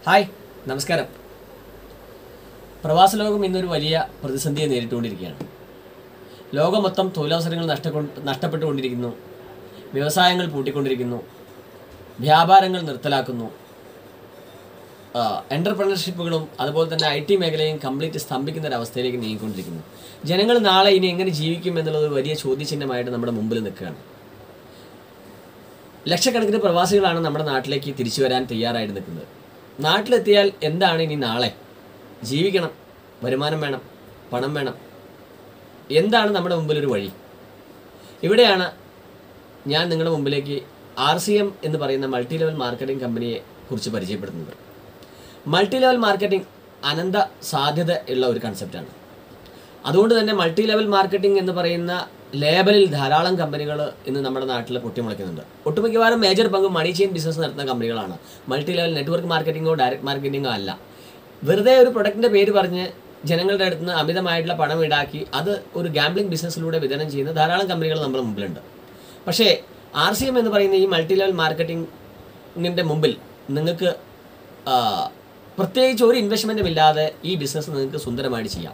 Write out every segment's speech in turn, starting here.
hi നമസ്കാരം പ്രവാസ ലോകം ഇന്നൊരു വലിയ പ്രതിസന്ധിയെ നേരിട്ടുകൊണ്ടിരിക്കുകയാണ് ലോകം മൊത്തം തൊഴിലവസരങ്ങൾ നഷ്ടക്കൊ നഷ്ടപ്പെട്ടുകൊണ്ടിരിക്കുന്നു വ്യവസായങ്ങൾ പൂട്ടിക്കൊണ്ടിരിക്കുന്നു വ്യാപാരങ്ങൾ നിർത്തലാക്കുന്നു എൻ്റർപ്രണർഷിപ്പുകളും അതുപോലെ തന്നെ ഐ ടി മേഖലയും കംപ്ലീറ്റ് സ്തംഭിക്കുന്ന ഒരു അവസ്ഥയിലേക്ക് നീങ്ങിക്കൊണ്ടിരിക്കുന്നു ജനങ്ങൾ നാളെ ഇനി എങ്ങനെ ജീവിക്കും എന്നുള്ളത് ഒരു വലിയ ചോദ്യചിഹ്നമായിട്ട് നമ്മുടെ മുമ്പിൽ നിൽക്കുകയാണ് ലക്ഷക്കണക്കിന് പ്രവാസികളാണ് നമ്മുടെ നാട്ടിലേക്ക് തിരിച്ചു വരാൻ തയ്യാറായിട്ട് നിൽക്കുന്നത് നാട്ടിലെത്തിയാൽ എന്താണ് ഇനി നാളെ ജീവിക്കണം വരുമാനം വേണം പണം വേണം എന്താണ് നമ്മുടെ മുമ്പിൽ ഒരു വഴി ഇവിടെയാണ് ഞാൻ നിങ്ങളുടെ മുമ്പിലേക്ക് ആർ സി എം എന്ന് പറയുന്ന മൾട്ടി ലെവൽ മാർക്കറ്റിംഗ് കമ്പനിയെ കുറിച്ച് പരിചയപ്പെടുത്തുന്നത് മൾട്ടി ലെവൽ മാർക്കറ്റിംഗ് അനന്ത സാധ്യത ഉള്ള ഒരു കൺസെപ്റ്റാണ് അതുകൊണ്ട് തന്നെ മൾട്ടി ലെവൽ മാർക്കറ്റിംഗ് എന്ന് പറയുന്ന ലേബലിൽ ധാരാളം കമ്പനികൾ ഇന്ന് നമ്മുടെ നാട്ടിൽ പൊട്ടിമുളയ്ക്കുന്നുണ്ട് ഒട്ടുമിക്കവാറും മേജർ പങ്ക് മണി ചെയിൻ ബിസിനസ് നടത്തുന്ന കമ്പനികളാണ് മൾട്ടി ലെവൽ നെറ്റ്വർക്ക് മാർക്കറ്റിംഗോ ഡയറക്റ്റ് മാർക്കറ്റിംഗോ അല്ല വെറുതെ ഒരു പ്രൊഡക്റ്റിൻ്റെ പേര് പറഞ്ഞ് ജനങ്ങളുടെ അടുത്ത് നിന്ന് അമിതമായിട്ടുള്ള പണം ഈടാക്കി അത് ഒരു ഗാംബ്ലിംഗ് ബിസിനസ്സിലൂടെ വിതരണം ചെയ്യുന്ന ധാരാളം കമ്പനികൾ നമ്മുടെ മുമ്പിലുണ്ട് പക്ഷേ ആർ സി എം എന്ന് പറയുന്ന ഈ മൾട്ടി ലെവൽ മാർക്കറ്റിംഗിൻ്റെ മുമ്പിൽ നിങ്ങൾക്ക് ആ, പ്രത്യേകിച്ച് ഒരു ഇൻവെസ്റ്റ്മെൻറ്റും ഇല്ലാതെ ഈ ബിസിനസ് നിങ്ങൾക്ക് സുന്ദരമായിട്ട് ചെയ്യാം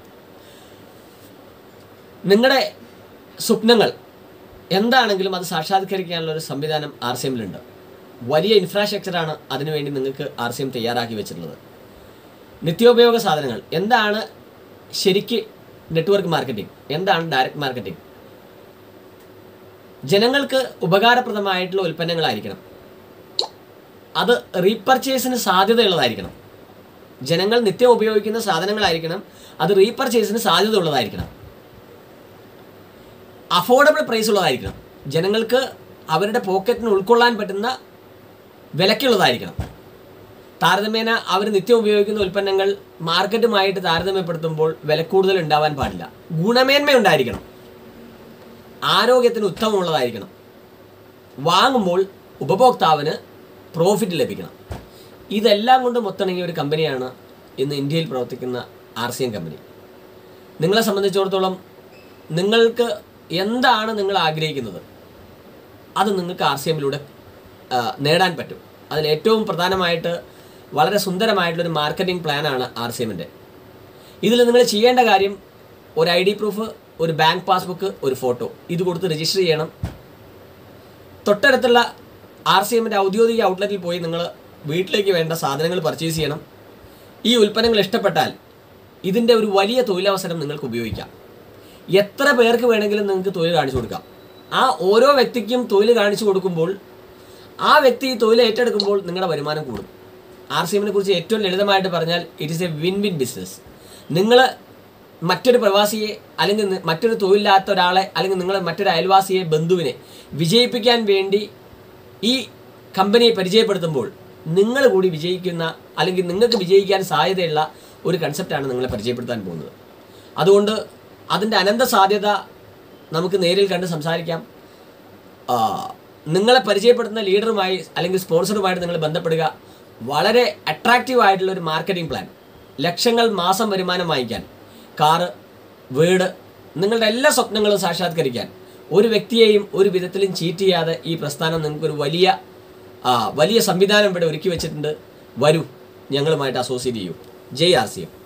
നിങ്ങളുടെ സ്വപ്നങ്ങൾ എന്താണെങ്കിലും അത് സാക്ഷാത്കരിക്കാനുള്ള ഒരു സംവിധാനം ആർ സി എമ്മിലുണ്ട് വലിയ ഇൻഫ്രാസ്ട്രക്ചറാണ് അതിനുവേണ്ടി നിങ്ങൾക്ക് ആർ സി എം തയ്യാറാക്കി വെച്ചിട്ടുള്ളത് നിത്യോപയോഗ സാധനങ്ങൾ എന്താണ് ശരിക്ക് നെറ്റ്വർക്ക് മാർക്കറ്റിംഗ് എന്താണ് ഡയറക്റ്റ് മാർക്കറ്റിംഗ് ജനങ്ങൾക്ക് ഉപകാരപ്രദമായിട്ടുള്ള ഉൽപ്പന്നങ്ങളായിരിക്കണം അത് റീപർച്ചേസിന് സാധ്യതയുള്ളതായിരിക്കണം ജനങ്ങൾ നിത്യം ഉപയോഗിക്കുന്ന സാധനങ്ങളായിരിക്കണം അത് റീപർച്ചേസിന് സാധ്യത ഉള്ളതായിരിക്കണം അഫോർഡബിൾ പ്രൈസ് ഉള്ളതായിരിക്കണം ജനങ്ങൾക്ക് അവരുടെ പോക്കറ്റിന് ഉൾക്കൊള്ളാൻ പറ്റുന്ന വിലക്കുള്ളതായിരിക്കണം താരതമ്യേന അവർ നിത്യം ഉപയോഗിക്കുന്ന ഉൽപ്പന്നങ്ങൾ മാർക്കറ്റുമായിട്ട് താരതമ്യപ്പെടുത്തുമ്പോൾ വില കൂടുതൽ ഉണ്ടാവാൻ പാടില്ല ഗുണമേന്മ ഉണ്ടായിരിക്കണം ആരോഗ്യത്തിന് ഉത്തമമുള്ളതായിരിക്കണം വാങ്ങുമ്പോൾ ഉപഭോക്താവിന് പ്രോഫിറ്റ് ലഭിക്കണം ഇതെല്ലാം കൊണ്ട് മൊത്തണങ്ങിയ ഒരു കമ്പനിയാണ് ഇന്ന് ഇന്ത്യയിൽ പ്രവർത്തിക്കുന്ന ആർ സി എം കമ്പനി നിങ്ങളെ സംബന്ധിച്ചിടത്തോളം നിങ്ങൾക്ക് എന്താണ് നിങ്ങൾ ആഗ്രഹിക്കുന്നത് അത് നിങ്ങൾക്ക് ആർ സി എമ്മിലൂടെ നേടാൻ പറ്റും അതിൽ ഏറ്റവും പ്രധാനമായിട്ട് വളരെ സുന്ദരമായിട്ടുള്ളൊരു മാർക്കറ്റിംഗ് പ്ലാനാണ് ആർ സി എമ്മിൻ്റെ ഇതിൽ നിങ്ങൾ ചെയ്യേണ്ട കാര്യം ഒരു ഐ ഡി പ്രൂഫ് ഒരു ബാങ്ക് പാസ്ബുക്ക് ഒരു ഫോട്ടോ ഇത് കൊടുത്ത് രജിസ്റ്റർ ചെയ്യണം തൊട്ടടുത്തുള്ള ആർ സി എമ്മിൻ്റെ ഔദ്യോഗിക ഔട്ട്ലെറ്റിൽ പോയി നിങ്ങൾ വീട്ടിലേക്ക് വേണ്ട സാധനങ്ങൾ പർച്ചേസ് ചെയ്യണം ഈ ഉൽപ്പന്നങ്ങൾ ഇഷ്ടപ്പെട്ടാൽ ഇതിൻ്റെ ഒരു വലിയ തൊഴിലവസരം നിങ്ങൾക്ക് ഉപയോഗിക്കാം എത്ര പേർക്ക് വേണമെങ്കിലും നിങ്ങൾക്ക് തൊഴിൽ കാണിച്ചു കൊടുക്കാം ആ ഓരോ വ്യക്തിക്കും തൊഴിൽ കാണിച്ചു കൊടുക്കുമ്പോൾ ആ വ്യക്തി ഈ തൊഴിൽ ഏറ്റെടുക്കുമ്പോൾ നിങ്ങളുടെ വരുമാനം കൂടും ആർ സി എമ്മിനെ കുറിച്ച് ഏറ്റവും ലളിതമായിട്ട് പറഞ്ഞാൽ it is a win win business നിങ്ങൾ മറ്റൊരു പ്രവാസിയെ അല്ലെങ്കിൽ നി- മറ്റൊരു തൊഴിലില്ലാത്ത ഒരാളെ അല്ലെങ്കിൽ നിങ്ങൾ മറ്റൊരു അയൽവാസിയെ ബന്ധുവിനെ വിജയിപ്പിക്കാൻ വേണ്ടി ഈ കമ്പനിയെ പരിചയപ്പെടുത്തുമ്പോൾ നിങ്ങൾ കൂടി വിജയിക്കുന്ന അല്ലെങ്കിൽ നിങ്ങൾക്ക് വിജയിക്കാൻ സാധ്യതയുള്ള ഒരു കൺസെപ്റ്റാണ് നിങ്ങളെ പരിചയപ്പെടുത്താൻ പോകുന്നത് അതുകൊണ്ട് അതിൻ്റെ അനന്ത സാധ്യത നമുക്ക് നേരിൽ കണ്ട് സംസാരിക്കാം ആ, നിങ്ങളെ പരിചയപ്പെടുത്തുന്ന ലീഡറുമായി അല്ലെങ്കിൽ സ്പോൺസറുമായിട്ട് നിങ്ങൾ ബന്ധപ്പെടുക വളരെ അട്രാക്റ്റീവ് ആയിട്ടുള്ള ഒരു മാർക്കറ്റിംഗ് പ്ലാൻ ലക്ഷങ്ങൾ മാസം വരുമാനം വാങ്ങിക്കാൻ കാറ് വീട് നിങ്ങളുടെ എല്ലാ സ്വപ്നങ്ങളും സാക്ഷാത്കരിക്കാൻ ഒരു വ്യക്തിയെയും ഒരു വിധത്തിലും ചീറ്റ് ചെയ്യാതെ ഈ പ്രസ്ഥാനം നിങ്ങൾക്കൊരു വലിയ ആ, വലിയ സംവിധാനം ഇവിടെ ഒരുക്കി വെച്ചിട്ടുണ്ട് വരൂ ഞങ്ങളുമായിട്ട് അസോസിയേറ്റ് ചെയ്യൂ ജയ് ആർ സി എം